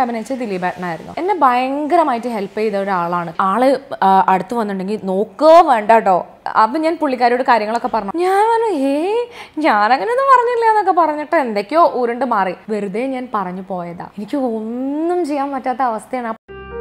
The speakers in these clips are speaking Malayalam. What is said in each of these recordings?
ആയിട്ട് അഭിനയിച്ചത് ദിലീപേട്ടനായിരുന്നു എന്നെ ഭയങ്കരമായിട്ട് ഹെൽപ്പ് ചെയ്ത ഒരാളാണ് ആള് ആ, അടുത്ത് വന്നിട്ടുണ്ടെങ്കിൽ നോക്കുക വേണ്ട കേട്ടോ അപ്പം ഞാൻ പുള്ളിക്കാരോട് കാര്യങ്ങളൊക്കെ പറഞ്ഞു ഞാൻ പറഞ്ഞു ഏ ഞാനങ്ങനെയൊന്നും പറഞ്ഞില്ല എന്നൊക്കെ പറഞ്ഞിട്ട് എന്തൊക്കെയോ ഉരുണ്ട് മാറി വെറുതെ ഞാൻ പറഞ്ഞു പോയതാ എനിക്ക് ഒന്നും ചെയ്യാൻ പറ്റാത്ത അവസ്ഥയാണ്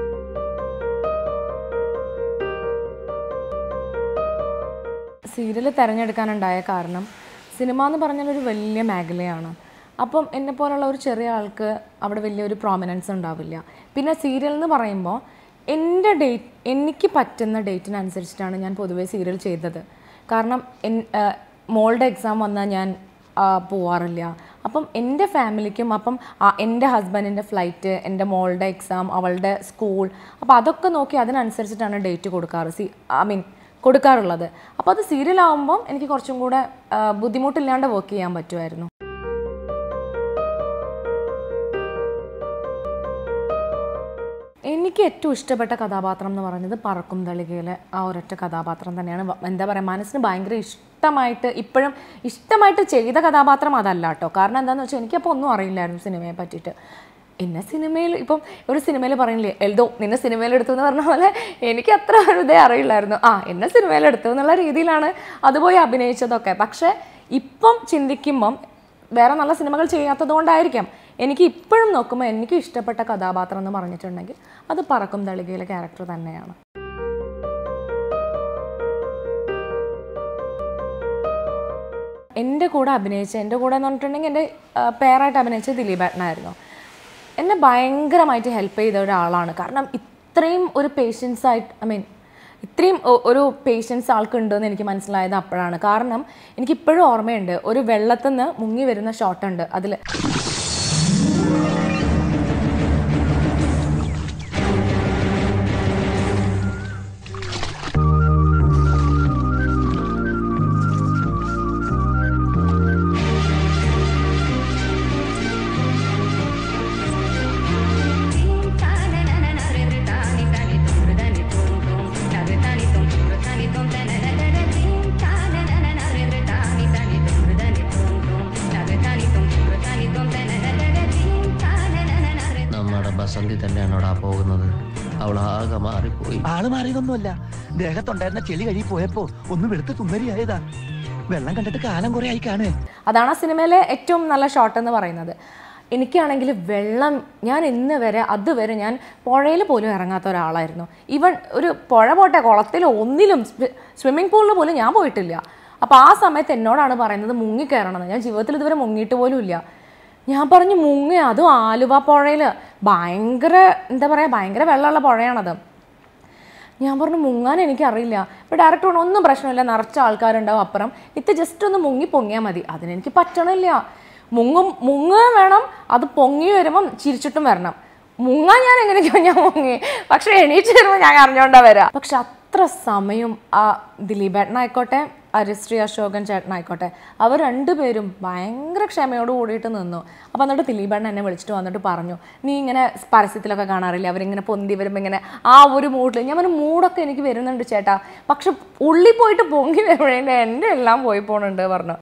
സീരിയൽ തിരഞ്ഞെടുക്കാനുണ്ടായ കാരണം സിനിമ എന്ന് പറഞ്ഞാൽ ഒരു വലിയ മേഖലയാണ് അപ്പം എന്നെ പോലുള്ള ഒരു ചെറിയ ആൾക്ക് അവിടെ വലിയൊരു പ്രോമിനൻസ് ഉണ്ടാവില്ല പിന്നെ സീരിയൽ എന്ന് പറയുമ്പോൾ എൻ്റെ ഡേറ്റ് എനിക്ക് പറ്റുന്ന ഡേറ്റിനനുസരിച്ചിട്ടാണ് ഞാൻ പൊതുവേ സീരിയൽ ചെയ്തത് കാരണം എൻ ആ, മോളുടെ എക്സാം വന്നാൽ ഞാൻ ആ, പോവാറില്ല അപ്പം എൻ്റെ ഫാമിലിക്കും അപ്പം ആ, എൻ്റെ ഹസ്ബൻഡിൻ്റെ ഫ്ലൈറ്റ് എൻ്റെ മോളുടെ എക്സാം അവളുടെ സ്കൂൾ അപ്പോൾ അതൊക്കെ നോക്കി അതിനനുസരിച്ചിട്ടാണ് ഡേറ്റ് കൊടുക്കാറ് സി ഐ മീൻ കൊടുക്കാറുള്ളത് അപ്പോൾ അത് സീരിയൽ ആകുമ്പം എനിക്ക് കുറച്ചും കൂടെ ആ, ബുദ്ധിമുട്ടില്ലാണ്ട് വർക്ക് ചെയ്യാൻ പറ്റുമായിരുന്നു എനിക്ക് ഏറ്റവും ഇഷ്ടപ്പെട്ട കഥാപാത്രം എന്ന് പറയുന്നത് പറക്കും തളികയിലെ ആ ഒരൊറ്റ കഥാപാത്രം തന്നെയാണ് വ- എന്താ പറയുക മനസ്സിന് ഭയങ്കര ഇഷ്ടമായിട്ട് ഇപ്പോഴും ഇഷ്ടമായിട്ട് ചെയ്ത കഥാപാത്രം അതല്ല കേട്ടോ കാരണം എന്താണെന്ന് വെച്ചാൽ എനിക്കപ്പോൾ ഒന്നും അറിയില്ലായിരുന്നു സിനിമയെ പറ്റിയിട്ട് എന്നെ സിനിമയിൽ ഇപ്പം ഒരു സിനിമയിൽ പറയില്ലേ എൽദോ നിന്നെ സിനിമയിൽ എടുത്തു എന്ന് പറഞ്ഞ പോലെ എനിക്ക് അത്ര ഒരു ഇതേ അറിയില്ലായിരുന്നു ആ എന്നെ സിനിമയിൽ എടുത്തു എന്നുള്ള രീതിയിലാണ് അത് പോയി അഭിനയിച്ചതൊക്കെ പക്ഷേ ഇപ്പം ചിന്തിക്കുമ്പം വേറെ നല്ല സിനിമകൾ ചെയ്യാത്തത് കൊണ്ടായിരിക്കാം എനിക്ക് ഇപ്പോഴും നോക്കുമ്പോൾ എനിക്ക് ഇഷ്ടപ്പെട്ട കഥാപാത്രം എന്ന് പറഞ്ഞിട്ടുണ്ടെങ്കിൽ അത് പറക്കും തളികയിലെ ക്യാരക്ടർ തന്നെയാണ് എൻ്റെ കൂടെ അഭിനയിച്ച എൻ്റെ കൂടെ എന്ന് പറഞ്ഞിട്ടുണ്ടെങ്കിൽ എൻ്റെ ആ, പേരായിട്ട് അഭിനയിച്ച ദിലീപേട്ടനായിരുന്നു എന്നെ ഭയങ്കരമായിട്ട് ഹെൽപ്പ് ചെയ്ത ഒരാളാണ് കാരണം ഇത്രയും ഒരു പേഷ്യൻസ് ആയിട്ട് ഐ മീൻ ഇത്രയും ഒ- ഒരു പേഷ്യൻസ് ആൾക്കുണ്ടെന്ന് എനിക്ക് മനസ്സിലായത് അപ്പോഴാണ് കാരണം എനിക്കിപ്പോഴും ഓർമ്മയുണ്ട് ഒരു വെള്ളത്തിൽ നിന്ന് മുങ്ങി വരുന്ന ഷോട്ട് ഉണ്ട് അതിൽ നമ്മുടെ ബസന്തി തന്നെയാണോടാ പോകുന്നത് അവൾ ആകെ മാറിപ്പോയി ആള് മാറിയതൊന്നുമല്ല ദേഹത്തുണ്ടായിരുന്ന ചെളി കഴുകി പോയപ്പോ ഒന്ന് വെളുത്ത് തുമ്മരിയായതാ വെള്ളം കണ്ടിട്ട് കാലം കുറെ ആയി കാണുവേ അതാണ് ആ സിനിമയിലെ ഏറ്റവും നല്ല ഷോട്ട് എന്ന് പറയുന്നത് എനിക്കാണെങ്കിൽ വെള്ളം ഞാൻ ഇന്ന് വരെ അതുവരെ ഞാൻ പുഴയിൽ പോലും ഇറങ്ങാത്ത ഒരാളായിരുന്നു ഈവൻ ഒരു പുഴ പോട്ടെ കുളത്തിലോ ഒന്നിലും സ്വിമ്മിംഗ് പൂളിൽ പോലും ഞാൻ പോയിട്ടില്ല അപ്പോൾ ആ സമയത്ത് എന്നോടാണ് പറയുന്നത് മുങ്ങിക്കയറണമെന്ന് ഞാൻ ജീവിതത്തിൽ ഇതുവരെ മുങ്ങിയിട്ട് പോലും ഇല്ല ഞാൻ പറഞ്ഞു മുങ്ങി അതും ആലുവ പുഴയിൽ ഭയങ്കര എന്താ പറയുക ഭയങ്കര വെള്ളമുള്ള പുഴയാണത് ഞാൻ പറഞ്ഞു മുങ്ങാൻ എനിക്കറിയില്ല ഇപ്പോൾ ഡയറക്ടർ പറഞ്ഞു ഒന്നും പ്രശ്നമില്ല നിറച്ച ആൾക്കാരുണ്ടാവും അപ്പുറം ഇത് ജസ്റ്റ് ഒന്ന് മുങ്ങി പൊങ്ങിയാൽ മതി അതിനെനിക്ക് പറ്റണില്ല മുങ്ങും മുങ്ങുകയും വേണം അത് പൊങ്ങി വരുമ്പം ചിരിച്ചിട്ടും വരണം മുങ്ങാൻ ഞാൻ എങ്ങനെയൊക്കെയോ ഞാൻ മുങ്ങി പക്ഷെ എണീറ്റ് വരുമ്പോൾ ഞാൻ അറിഞ്ഞോണ്ടാ വരാം പക്ഷെ അത്ര സമയം ആ ദിലീപേട്ടനായിക്കോട്ടെ അരിശ്രീ അശോകൻ ചേട്ടനായിക്കോട്ടെ അവർ രണ്ടുപേരും ഭയങ്കര ക്ഷമയോട് കൂടിയിട്ട് നിന്നു അപ്പോൾ എന്നിട്ട് ദിലീപേട്ടൻ എന്നെ വിളിച്ചിട്ട് വന്നിട്ട് പറഞ്ഞു നീ ഇങ്ങനെ പരസ്യത്തിലൊക്കെ കാണാറില്ല അവരിങ്ങനെ പൊന്തി വരുമ്പോൾ ഇങ്ങനെ ആ ഒരു മൂഡിൽ ഞാൻ പറഞ്ഞു മൂഡൊക്കെ എനിക്ക് വരുന്നുണ്ട് ചേട്ടാ പക്ഷെ ഉള്ളി പോയിട്ട് പൊങ്ങി വരുമ്പോഴേ എൻ്റെ എല്ലാം പോയി പോണുണ്ട് പറഞ്ഞു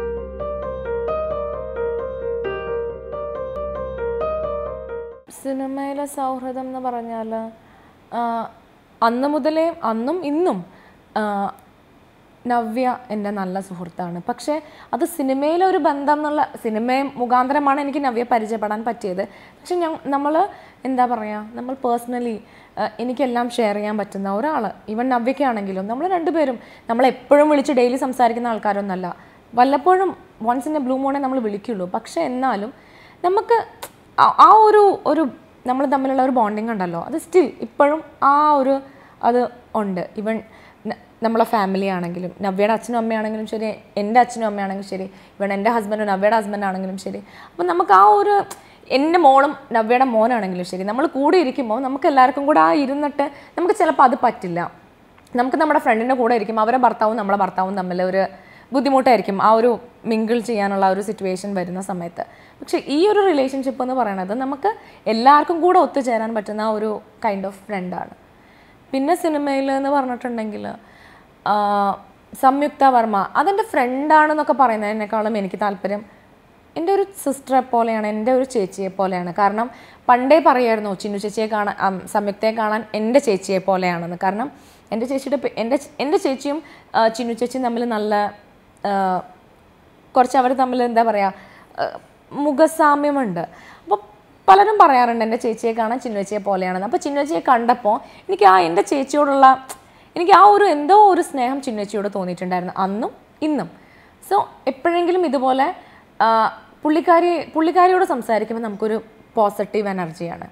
സിനിമയിലെ സൗഹൃദം എന്ന് പറഞ്ഞാൽ അന്ന് മുതലേ അന്നും ഇന്നും ആ, നവ്യ എൻ്റെ നല്ല സുഹൃത്താണ് പക്ഷേ അത് സിനിമയിലെ ഒരു ബന്ധം എന്നുള്ള സിനിമയും മുഖാന്തരമാണ് എനിക്ക് നവ്യ പരിചയപ്പെടാൻ പറ്റിയത് പക്ഷെ ഞാൻ നമ്മൾ എന്താ പറയുക നമ്മൾ പേഴ്സണലി എനിക്കെല്ലാം ഷെയർ ചെയ്യാൻ പറ്റുന്ന ഒരാൾ ഈവൻ നവ്യക്കാണെങ്കിലും നമ്മൾ രണ്ടുപേരും നമ്മൾ എപ്പോഴും വിളിച്ച് ഡെയിലി സംസാരിക്കുന്ന ആൾക്കാരൊന്നല്ല വല്ലപ്പോഴും once in a blue moon നമ്മൾ വിളിക്കുള്ളൂ പക്ഷേ എന്നാലും നമുക്ക് ആ- ആ ഒരു ഒരു നമ്മൾ തമ്മിലുള്ള ഒരു ബോണ്ടിങ് ഉണ്ടല്ലോ അത് സ്റ്റിൽ ഇപ്പോഴും ആ ഒരു അത് ഉണ്ട് ഇവൻ നമ്മളെ ഫാമിലി ആണെങ്കിലും നവ്യയുടെ അച്ഛനും അമ്മയാണെങ്കിലും ശരി എൻ്റെ അച്ഛനും അമ്മയാണെങ്കിലും ശരി ഇവൻ എൻ്റെ ഹസ്ബൻഡും നവ്യയുടെ ഹസ്ബൻഡ് ആണെങ്കിലും ശരി അപ്പം നമുക്ക് ആ ഒരു എൻ്റെ മോളും നവ്യയുടെ മോനാണെങ്കിലും ശരി നമ്മൾ കൂടെ ഇരിക്കുമ്പോൾ നമുക്ക് എല്ലാവർക്കും കൂടെ ആ ഇരുന്നിട്ട് നമുക്ക് ചിലപ്പോൾ അത് പറ്റില്ല നമുക്ക് നമ്മുടെ ഫ്രണ്ടിൻ്റെ കൂടെ ഇരിക്കും അവരെ ഭർത്താവും നമ്മളെ ഭർത്താവും തമ്മിൽ ഒരു ബുദ്ധിമുട്ടായിരിക്കും ആ ഒരു മിങ്കിൾ ചെയ്യാനുള്ള ഒരു സിറ്റുവേഷൻ വരുന്ന സമയത്ത് പക്ഷേ ഈ ഒരു റിലേഷൻഷിപ്പ് എന്ന് പറയുന്നത് നമുക്ക് എല്ലാവർക്കും കൂടെ ഒത്തുചേരാൻ പറ്റുന്ന ഒരു കൈൻഡ് ഓഫ് ഫ്രണ്ടാണ് പിന്നെ സിനിമയിൽ എന്ന് പറഞ്ഞിട്ടുണ്ടെങ്കിൽ സംയുക്ത വർമ്മ അതെൻ്റെ ഫ്രണ്ടാണെന്നൊക്കെ പറയുന്നതിനേക്കാളും എനിക്ക് താല്പര്യം എൻ്റെ ഒരു സിസ്റ്ററെ പോലെയാണ് എൻ്റെ ഒരു ചേച്ചിയെ പോലെയാണ് കാരണം പണ്ടേ പറയായിരുന്നു ചിന്നു ചേച്ചിയെ കാണാൻ അം, സംയുക്തയെ കാണാൻ എൻ്റെ ചേച്ചിയെ പോലെയാണെന്ന് കാരണം എൻ്റെ ചേച്ചിയുടെ പേ- എൻ്റെ എൻ്റെ ചേച്ചിയും ആ, ചിന്നു ചേച്ചിയും തമ്മിൽ നല്ല ആ, കുറച്ച് അവർ തമ്മിൽ എന്താ പറയുക മുഖസാമ്യമുണ്ട് അപ്പോൾ പലരും പറയാറുണ്ട് എൻ്റെ ചേച്ചിയെ കാണാൻ ചിന്നുവച്ചിയെ പോലെയാണെന്ന് അപ്പോൾ ചിന്നുവച്ചിയെ കണ്ടപ്പോൾ എനിക്ക് ആ എൻ്റെ ചേച്ചിയോടുള്ള എനിക്ക് ആ ഒരു എന്തോ ഒരു സ്നേഹം ചിന്നുവച്ചിയോട് തോന്നിയിട്ടുണ്ടായിരുന്നു അന്നും ഇന്നും സോ എപ്പോഴെങ്കിലും ഇതുപോലെ ആ, പുള്ളിക്കാരി പുള്ളിക്കാരിയോട് സംസാരിക്കുമ്പോൾ നമുക്കൊരു പോസിറ്റീവ് എനർജിയാണ്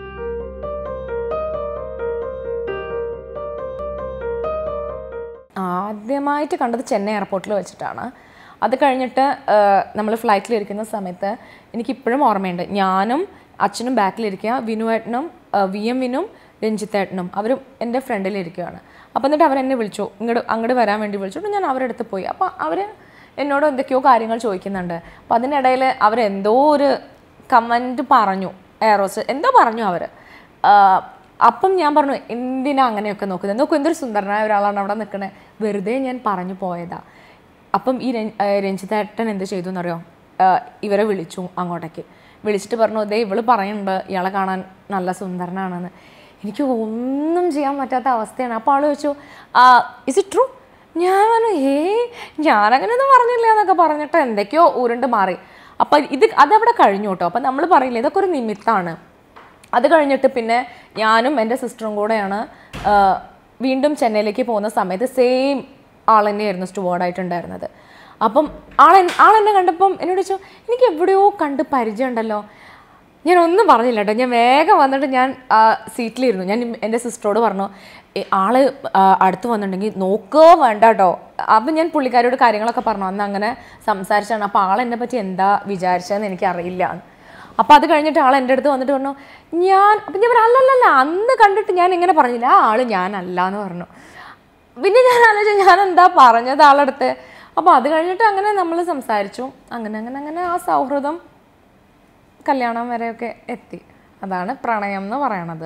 ആദ്യമായിട്ട് കണ്ടത് ചെന്നൈ എയർപോർട്ടിൽ വെച്ചിട്ടാണ് അത് കഴിഞ്ഞിട്ട് നമ്മൾ ഫ്ലൈറ്റിലിരിക്കുന്ന സമയത്ത് എനിക്കിപ്പോഴും ഓർമ്മയുണ്ട് ഞാനും അച്ഛനും ബാക്കിലിരിക്കുക വിനുവേട്ടനും വി എം വിനും രഞ്ജിത്തേട്ടനും അവരും എൻ്റെ ഫ്രണ്ടിലിരിക്കുകയാണ് അപ്പോൾ എന്നിട്ട് അവരെന്നെ വിളിച്ചു ഇങ്ങോട്ട് അങ്ങോട്ട് വരാൻ വേണ്ടി വിളിച്ചിട്ട് ഞാൻ അവരുടെ അടുത്ത് പോയി അപ്പോൾ അവർ എന്നോട് എന്തൊക്കെയോ കാര്യങ്ങൾ ചോദിക്കുന്നുണ്ട് അപ്പോൾ അതിനിടയിൽ അവരെന്തോ ഒരു കമൻറ്റ് പറഞ്ഞു എയറോസ് എന്തോ പറഞ്ഞു അവർ അപ്പം ഞാൻ പറഞ്ഞു എന്തിനാ അങ്ങനെയൊക്കെ നോക്കുന്നത് നോക്കൂ എന്തൊരു സുന്ദരനായ ഒരാളാണ് അവിടെ നിൽക്കണത് വെറുതെ ഞാൻ പറഞ്ഞു പോയതാ അപ്പം ഈ രഞ്ജ്- ഏ, രഞ്ജിത്തേട്ടൻ എന്ത് ചെയ്തു എന്നറിയോ ആ, ഇവരെ വിളിച്ചു അങ്ങോട്ടേക്ക് വിളിച്ചിട്ട് പറഞ്ഞു ദേ ഇവള് പറയുന്നുണ്ട് ഇയാളെ കാണാൻ നല്ല സുന്ദരനാണെന്ന് എനിക്ക് ഒന്നും ചെയ്യാൻ പറ്റാത്ത അവസ്ഥയാണ് അപ്പോൾ ആൾ ചോദിച്ചു ഇസ് ഇറ്റ് ട്രൂ ഞാൻ പറഞ്ഞു ഏ ഞാനങ്ങനെയൊന്നും പറഞ്ഞില്ല എന്നൊക്കെ പറഞ്ഞിട്ട് എന്തൊക്കെയോ ഉരുണ്ട് മാറി അപ്പം ഇത് അതവിടെ കഴിഞ്ഞു കേട്ടോ അപ്പം നമ്മൾ പറയില്ല ഇതൊക്കെ ഒരു നിമിത്തമാണ് അത് കഴിഞ്ഞിട്ട് പിന്നെ ഞാനും എൻ്റെ സിസ്റ്ററും കൂടെയാണ് ആ, വീണ്ടും ചെന്നൈയിലേക്ക് പോകുന്ന സമയത്ത് സെയിം ആൾ തന്നെയായിരുന്നു സ്റ്റുവാർഡായിട്ടുണ്ടായിരുന്നത് അപ്പം ആൾ എൻ- ആൾ എന്നെ കണ്ടപ്പം എന്നോട് ചോദിച്ചു എനിക്ക് എവിടെയോ കണ്ട് പരിചയം ഉണ്ടല്ലോ ഞാൻ ഒന്നും പറഞ്ഞില്ല കേട്ടോ ഞാൻ വേഗം വന്നിട്ട് ഞാൻ ആ സീറ്റിലിരുന്നു ഞാൻ എൻ്റെ സിസ്റ്ററോട് പറഞ്ഞു "ഏ, ആള് ആ, അടുത്ത് വന്നിട്ടുണ്ടെങ്കിൽ നോക്കുക വേണ്ട കേട്ടോ അപ്പം ഞാൻ പുള്ളിക്കാരോട് കാര്യങ്ങളൊക്കെ പറഞ്ഞു അന്ന് അങ്ങനെ സംസാരിച്ചാണ് അപ്പോൾ ആൾ എന്നെ പറ്റി എന്താ വിചാരിച്ചതെന്ന് എനിക്കറിയില്ല അപ്പോൾ അത് കഴിഞ്ഞിട്ട് ആൾ എൻ്റെ അടുത്ത് വന്നിട്ട് പറഞ്ഞു ഞാൻ അപ്പം ഞാൻ പറഞ്ഞു അല്ലല്ലല്ല അന്ന് കണ്ടിട്ട് ഞാൻ ഇങ്ങനെ പറഞ്ഞില്ല ആ ആള് ഞാനല്ല എന്ന് പറഞ്ഞു പിന്നെ ഞാൻ ആലോചിച്ചു ഞാൻ എന്താ പറഞ്ഞത് ആളടുത്ത് അപ്പോൾ അത് കഴിഞ്ഞിട്ട് അങ്ങനെ നമ്മൾ സംസാരിച്ചു അങ്ങനെ അങ്ങനെ അങ്ങനെ ആ സൗഹൃദം കല്യാണം വരെയൊക്കെ എത്തി അതാണ് പ്രണയം എന്ന് പറയണത്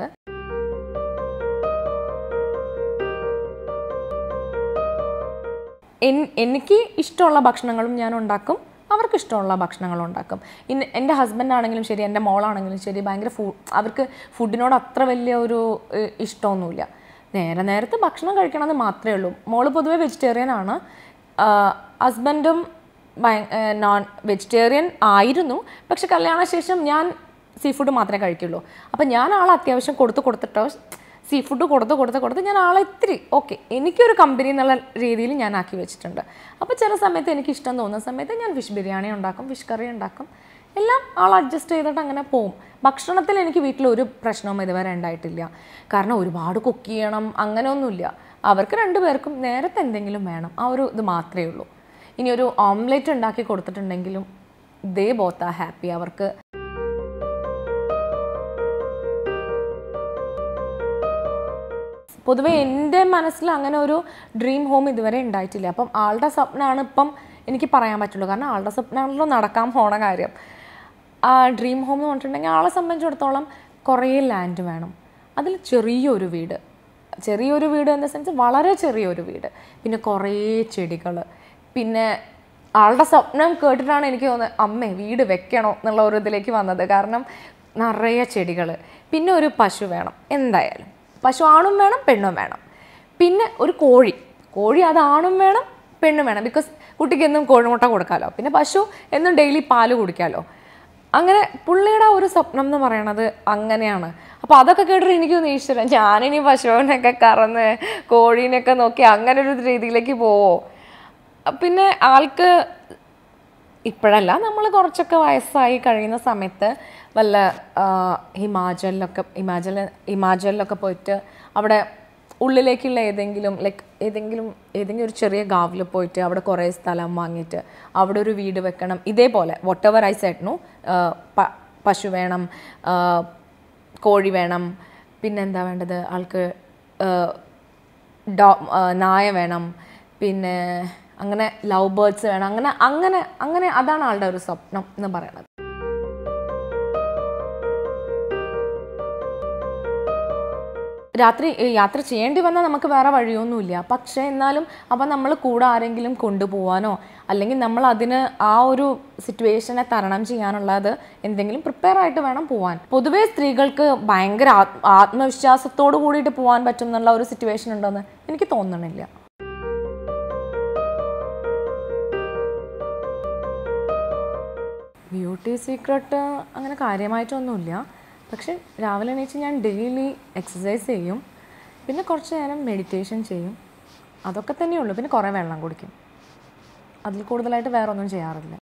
എൻ- എനിക്ക് ഇഷ്ടമുള്ള ഭക്ഷണങ്ങളും ഞാൻ ഉണ്ടാക്കും അവർക്ക് ഇഷ്ടമുള്ള ഭക്ഷണങ്ങളും ഉണ്ടാക്കും ഇന്ന് എൻ്റെ ഹസ്ബൻഡ് ആണെങ്കിലും ശരി എൻ്റെ മോളാണെങ്കിലും ശരി ഭയങ്കര ഫു അവർക്ക് ഫുഡിനോട് അത്ര വലിയ ഒരു ഏഹ്, ഇഷ്ടമൊന്നുമില്ല നേരെ നേരത്തെ ഭക്ഷണം കഴിക്കണമെന്ന് മാത്രമേ ഉള്ളൂ മോള് പൊതുവെ വെജിറ്റേറിയൻ ആണ് ഹസ്ബൻഡും നോൺ വെജിറ്റേറിയൻ ആയിരുന്നു പക്ഷെ കല്യാണശേഷം ഞാൻ സീ ഫുഡ് മാത്രമേ കഴിക്കുള്ളൂ അപ്പം ഞാൻ ആളെ അത്യാവശ്യം കൊടുത്ത് കൊടുത്തിട്ടോ സീ ഫുഡ് കൊടുത്ത് കൊടുത്ത് കൊടുത്ത് ഞാൻ ആളെ ഇത്തിരി ഓക്കെ എനിക്കൊരു കമ്പനി എന്നുള്ള രീതിയിൽ ഞാൻ ആക്കി വെച്ചിട്ടുണ്ട് അപ്പോൾ ചില സമയത്ത് എനിക്ക് ഇഷ്ടം തോന്നുന്ന സമയത്ത് ഞാൻ ഫിഷ് ബിരിയാണി ഉണ്ടാക്കും ഫിഷ് കറി ഉണ്ടാക്കും എല്ലാം ആൾ അഡ്ജസ്റ്റ് ചെയ്തിട്ട് അങ്ങനെ പോവും ഭക്ഷണത്തിൽ എനിക്ക് വീട്ടിൽ ഒരു പ്രശ്നവും ഇതുവരെ ഉണ്ടായിട്ടില്ല കാരണം ഒരുപാട് കുക്ക് ചെയ്യണം അങ്ങനെയൊന്നുമില്ല അവർക്ക് രണ്ടുപേർക്കും നേരത്തെ എന്തെങ്കിലും വേണം ആ ഒരു ഇത് മാത്രമേ ഉള്ളൂ ഇനി ഒരു ഓംലെറ്റ് ഉണ്ടാക്കി കൊടുത്തിട്ടുണ്ടെങ്കിലും ദേ ബോത്ത് ആ ഹാപ്പി അവർക്ക് പൊതുവെ എൻ്റെ മനസ്സിൽ അങ്ങനെ ഒരു ഡ്രീം ഹോം ഇതുവരെ ഉണ്ടായിട്ടില്ല അപ്പം ആളുടെ സ്വപ്നമാണ് ഇപ്പം എനിക്ക് പറയാൻ പറ്റുള്ളൂ കാരണം ആളുടെ സ്വപ്നമാണല്ലോ നടക്കാൻ പോണ കാര്യം ആ ഡ്രീം ഹോം എന്ന് പറഞ്ഞിട്ടുണ്ടെങ്കിൽ ആളെ സംബന്ധിച്ചിടത്തോളം കുറേ ലാൻഡ് വേണം അതിൽ ചെറിയൊരു വീട് ചെറിയൊരു വീട് എന്ന സെൻസ് വളരെ ചെറിയൊരു വീട് പിന്നെ കുറേ ചെടികൾ പിന്നെ ആളുടെ സ്വപ്നം കേട്ടിട്ടാണ് എനിക്ക് തോന്നുന്നത് അമ്മേ വീട് വെക്കണോ എന്നുള്ള ഒരു ഇതിലേക്ക് വന്നത് കാരണം നിറയെ ചെടികൾ പിന്നെ ഒരു പശു വേണം എന്തായാലും പശു ആണും വേണം പെണ്ണും വേണം പിന്നെ ഒരു കോഴി കോഴി അത് ആണും വേണം പെണ്ണും വേണം ബിക്കോസ് കുട്ടിക്ക് എന്നും കോഴിമുട്ട കൊടുക്കാമല്ലോ പിന്നെ പശു എന്നും ഡെയിലി പാല് കുടിക്കാമല്ലോ അങ്ങനെ പുള്ളിയുടെ ഒരു സ്വപ്നം എന്ന് പറയണത് അങ്ങനെയാണ് അപ്പോൾ അതൊക്കെ കേട്ടിട്ട് എനിക്ക് തോന്നി ഈശ്വരൻ ഞാനിനി പശുവിനൊക്കെ കറന്ന് കോഴീനെയൊക്കെ നോക്കി അങ്ങനെ ഒരു രീതിയിലേക്ക് പോവോ പിന്നെ ആൾക്ക് ഇപ്പോഴല്ല നമ്മൾ കുറച്ചൊക്കെ വയസ്സായി കഴിയുന്ന സമയത്ത് വല്ല ആ, ഹിമാചലിലൊക്കെ ഹിമാചൽ ഹിമാചലിലൊക്കെ പോയിട്ട് അവിടെ ഉള്ളിലേക്കുള്ള ഏതെങ്കിലും ലൈക്ക് ഏതെങ്കിലും ഏതെങ്കിലും ഒരു ചെറിയ ഗാവിൽ പോയിട്ട് അവിടെ കുറേ സ്ഥലം വാങ്ങിയിട്ട് അവിടെ ഒരു വീട് വെക്കണം ഇതേപോലെ വോട്ട് എവർ ഐ സെറ്റ്നു പശു വേണം ആ, കോഴി വേണം പിന്നെന്താ വേണ്ടത് ആൾക്ക് ആ, ഡോ ആ, നായ വേണം പിന്നെ അങ്ങനെ ലവ് ബേർഡ്സ് വേണം അങ്ങനെ അങ്ങനെ അങ്ങനെ അതാണ് ആളുടെ ഒരു സ്വപ്നം എന്ന് പറയുന്നത് രാത്രി ഏ, യാത്ര ചെയ്യേണ്ടി വന്നാൽ നമുക്ക് വേറെ വഴിയൊന്നുമില്ല പക്ഷേ എന്നാലും അപ്പം നമ്മൾ കൂടെ ആരെങ്കിലും കൊണ്ടുപോകാനോ അല്ലെങ്കിൽ നമ്മൾ അതിന് ആ ഒരു സിറ്റുവേഷനെ തരണം ചെയ്യാനുള്ളത് എന്തെങ്കിലും പ്രിപ്പയർ ആയിട്ട് വേണം പോവാൻ പൊതുവേ സ്ത്രീകൾക്ക് ഭയങ്കര ആത്- ആത്മവിശ്വാസത്തോട് കൂടിയിട്ട് പോകാൻ പറ്റും എന്നുള്ള ഒരു സിറ്റുവേഷൻ ഉണ്ടെന്ന് എനിക്ക് തോന്നണില്ല ബ്യൂട്ടി സീക്രട്ട് അങ്ങനെ കാര്യമായിട്ടൊന്നുമില്ല പക്ഷെ രാവിലെ എണീച്ച് ഞാൻ ഡെയിലി എക്സസൈസ് ചെയ്യും പിന്നെ കുറച്ച് നേരം മെഡിറ്റേഷൻ ചെയ്യും അതൊക്കെ തന്നെയുള്ളൂ പിന്നെ കുറേ വെള്ളം കുടിക്കും അതിൽ കൂടുതലായിട്ട് വേറെ ഒന്നും ചെയ്യാറില്ല